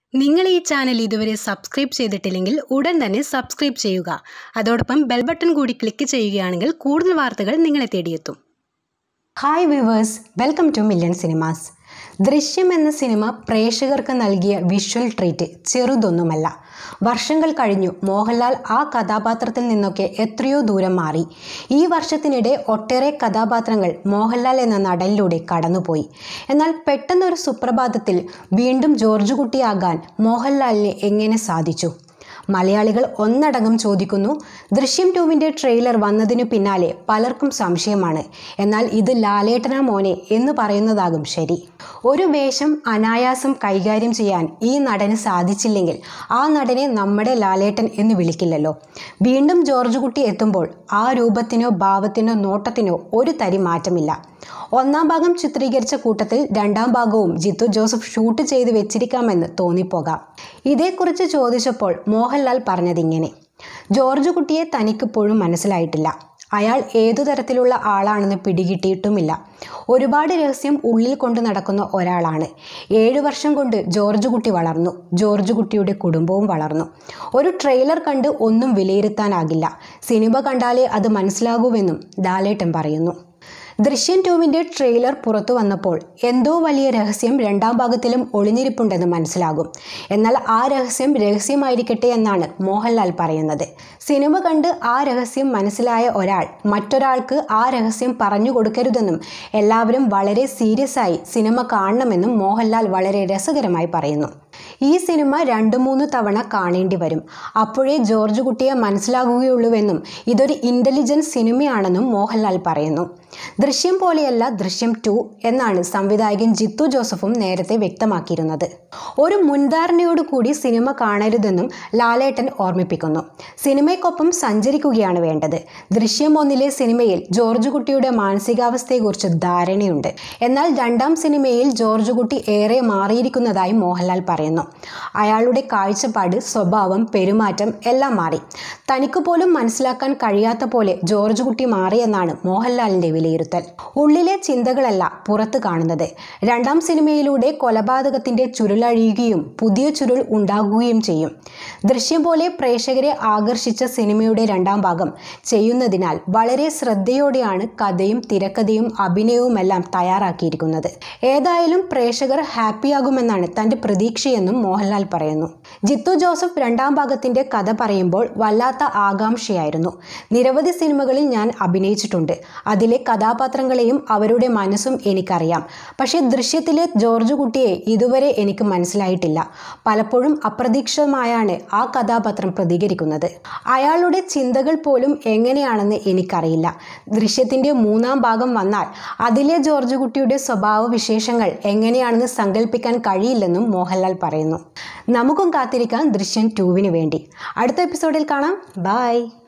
നിങ്ങൾ ഈ ചാനൽ ഇതുവരെ സബ്സ്ക്രൈബ് ചെയ്തിട്ടില്ലെങ്കിൽ ഉടൻ തന്നെ സബ്സ്ക്രൈബ് ചെയ്യുക അതോടൊപ്പം ബെൽ ബട്ടൺ കൂടി ക്ലിക്ക് ചെയ്യുകയാണെങ്കിൽ കൂടുതൽ വാർത്തകൾ നിങ്ങളെ തേടിയെത്തും hi viewers welcome to million cinemas Drishyam എന്ന സിനിമ പ്രേക്ഷകർക്ക് നൽകിയ വിഷ്വൽ ട്രീറ്റ് ചെറുതൊന്നുമല്ല വർഷങ്ങൾ കഴിഞ്ഞു മോഹൻലാൽ ആ കഥാപാത്രത്തിൽ നിന്നൊക്കെ എത്രയോ ദൂരം മാറി ഈ വർഷത്തിനിടെ ഒട്ടേറെ കഥാപാത്രങ്ങൾ മോഹൻലാൽ എന്ന നടനിലൂടെ കടന്നുപോയി എന്നാൽ പെട്ടെന്നൊരു സുപ്രഭാതത്തിൽ വീണ്ടും ജോർജ് കുട്ടിയാകാൻ മോഹൻലാലിന് എങ്ങനെ സാധിച്ചു മലയാളികൾ ഒന്നടങ്കം ചോദിക്കുന്നു ദൃശ്യം ടൂവിൻ്റെ ട്രെയിലർ വന്നതിനു പിന്നാലെ പലർക്കും സംശയമാണ് എന്നാൽ ഇത് ലാലേട്ടന മോനെ എന്ന് പറയുന്നതാകും ശരി ഒരു വേഷം അനായാസം കൈകാര്യം ചെയ്യാൻ ഈ നടന് സാധിച്ചില്ലെങ്കിൽ ആ നടനെ നമ്മുടെ ലാലേട്ടൻ എന്ന് വിളിക്കില്ലല്ലോ വീണ്ടും ജോർജ് കുട്ടി എത്തുമ്പോൾ ആ രൂപത്തിനോ ഭാവത്തിനോ നോട്ടത്തിനോ ഒരു തരി മാറ്റമില്ല ഒന്നാം ഭാഗം ചിത്രീകരിച്ച കൂട്ടത്തിൽ രണ്ടാം ഭാഗവും ജിത്തു ജോസഫ് ഷൂട്ട് ചെയ്ത് വെച്ചിരിക്കാമെന്ന് തോന്നിപ്പോകാം ഇതേക്കുറിച്ച് ചോദിച്ചപ്പോൾ മോഹൻലാൽ പറഞ്ഞതിങ്ങനെ ജോർജ് കുട്ടിയെ തനിക്കിപ്പോഴും മനസ്സിലായിട്ടില്ല അയാൾ ഏതു തരത്തിലുള്ള ആളാണെന്ന് പിടികിട്ടിയിട്ടുമില്ല ഒരുപാട് രഹസ്യം ഉള്ളിൽ കൊണ്ട് നടക്കുന്ന ഒരാളാണ് ഏഴു വർഷം കൊണ്ട് ജോർജ് കുട്ടി വളർന്നു ജോർജ് കുട്ടിയുടെ കുടുംബവും വളർന്നു ഒരു ട്രെയിലർ കണ്ട് ഒന്നും വിലയിരുത്താനാകില്ല സിനിമ കണ്ടാലേ അത് മനസ്സിലാകൂവെന്നും ലാലേട്ടൻ പറയുന്നു ദൃശ്യം ടൂവിൻ്റെ ട്രെയിലർ പുറത്തു വന്നപ്പോൾ എന്തോ വലിയ രഹസ്യം രണ്ടാം ഭാഗത്തിലും ഒളിഞ്ഞിരിപ്പുണ്ടെന്ന് മനസ്സിലാകും എന്നാൽ ആ രഹസ്യം രഹസ്യമായിരിക്കട്ടെ എന്നാണ് മോഹൻലാൽ പറയുന്നത് സിനിമ കണ്ട് ആ രഹസ്യം മനസ്സിലായ ഒരാൾ മറ്റൊരാൾക്ക് ആ രഹസ്യം പറഞ്ഞു കൊടുക്കരുതെന്നും എല്ലാവരും വളരെ സീരിയസ് ആയി സിനിമ കാണണമെന്നും മോഹൻലാൽ വളരെ രസകരമായി പറയുന്നു ഈ സിനിമ രണ്ടു മൂന്ന് തവണ കാണേണ്ടി വരും അപ്പോഴേ ജോർജ് കുട്ടിയെ മനസ്സിലാകുകയുള്ളൂവെന്നും ഇതൊരു ഇൻ്റലിജൻസ് സിനിമയാണെന്നും മോഹൻലാൽ പറയുന്നു ദൃശ്യം പോലെയല്ല ദൃശ്യം ടു എന്നാണ് സംവിധായകൻ ജിത്തു ജോസഫും നേരത്തെ വ്യക്തമാക്കിയിരുന്നത് ഒരു മുൻധാരണയോട് കൂടി സിനിമ കാണരുതെന്നും ലാലേട്ടൻ ഓർമ്മിപ്പിക്കുന്നു സിനിമയ്ക്കൊപ്പം സഞ്ചരിക്കുകയാണ് വേണ്ടത് ദൃശ്യം ഒന്നിലെ സിനിമയിൽ ജോർജ് കുട്ടിയുടെ മാനസികാവസ്ഥയെക്കുറിച്ച് ധാരണയുണ്ട് എന്നാൽ രണ്ടാം സിനിമയിൽ ജോർജ് കുട്ടി ഏറെ മാറിയിരിക്കുന്നതായി മോഹൻലാൽ പറയുന്നു അയാളുടെ കാഴ്ചപ്പാട് സ്വഭാവം പെരുമാറ്റം എല്ലാം മാറി തനിക്ക് പോലും മനസ്സിലാക്കാൻ കഴിയാത്ത പോലെ ജോർജ് കുട്ടി മാറിയെന്നാണ് മോഹൻലാലിൻ്റെ വിലയിരുത്തൽ ഉള്ളിലെ ചിന്തകളല്ല പുറത്ത് കാണുന്നത് രണ്ടാം സിനിമയിലൂടെ കൊലപാതകത്തിൻ്റെ ചുരുളഴിയുകയും പുതിയ ചുരുൾ ഉണ്ടാകുകയും ചെയ്യും ദൃശ്യം പോലെ പ്രേക്ഷകരെ ആകർഷിച്ച സിനിമയുടെ രണ്ടാം ഭാഗം ചെയ്യുന്നതിനാൽ വളരെ ശ്രദ്ധയോടെയാണ് കഥയും തിരക്കഥയും അഭിനയവുമെല്ലാം തയ്യാറാക്കിയിരിക്കുന്നത് ഏതായാലും പ്രേക്ഷകർ ഹാപ്പിയാകുമെന്നാണ് തൻ്റെ പ്രതീക്ഷയെന്നും മോഹൻലാൽ പറയുന്നു ജിത്തു ജോസഫ് രണ്ടാം ഭാഗത്തിൻ്റെ കഥ പറയുമ്പോൾ വല്ലാത്ത ആകാംക്ഷയായിരുന്നു നിരവധി സിനിമകളിൽ ഞാൻ അഭിനയിച്ചിട്ടുണ്ട് അതിലെ കഥാപാത്രങ്ങളെയും അവരുടെ മനസ്സും എനിക്കറിയാം പക്ഷേ ദൃശ്യത്തിലെ ജോർജ് കുട്ടിയെ ഇതുവരെ എനിക്ക് മനസ്സിലായിട്ടില്ല പലപ്പോഴും അപ്രതീക്ഷിതമായാണ് ആ കഥാപാത്രം പ്രതികരിക്കുന്നത് അയാളുടെ ചിന്തകൾ പോലും എങ്ങനെയാണെന്ന് എനിക്കറിയില്ല ദൃശ്യത്തിൻ്റെ മൂന്നാം ഭാഗം വന്നാൽ അതിലെ ജോർജ് കുട്ടിയുടെ സ്വഭാവ വിശേഷങ്ങൾ എങ്ങനെയാണെന്ന് സങ്കല്പിക്കാൻ കഴിയില്ലെന്നും മോഹൻലാൽ പറയുന്നു നമുക്കും കാത്തിരിക്കാം ദൃശ്യം ടൂവിന് വേണ്ടി അടുത്ത എപ്പിസോഡിൽ കാണാം ബായ്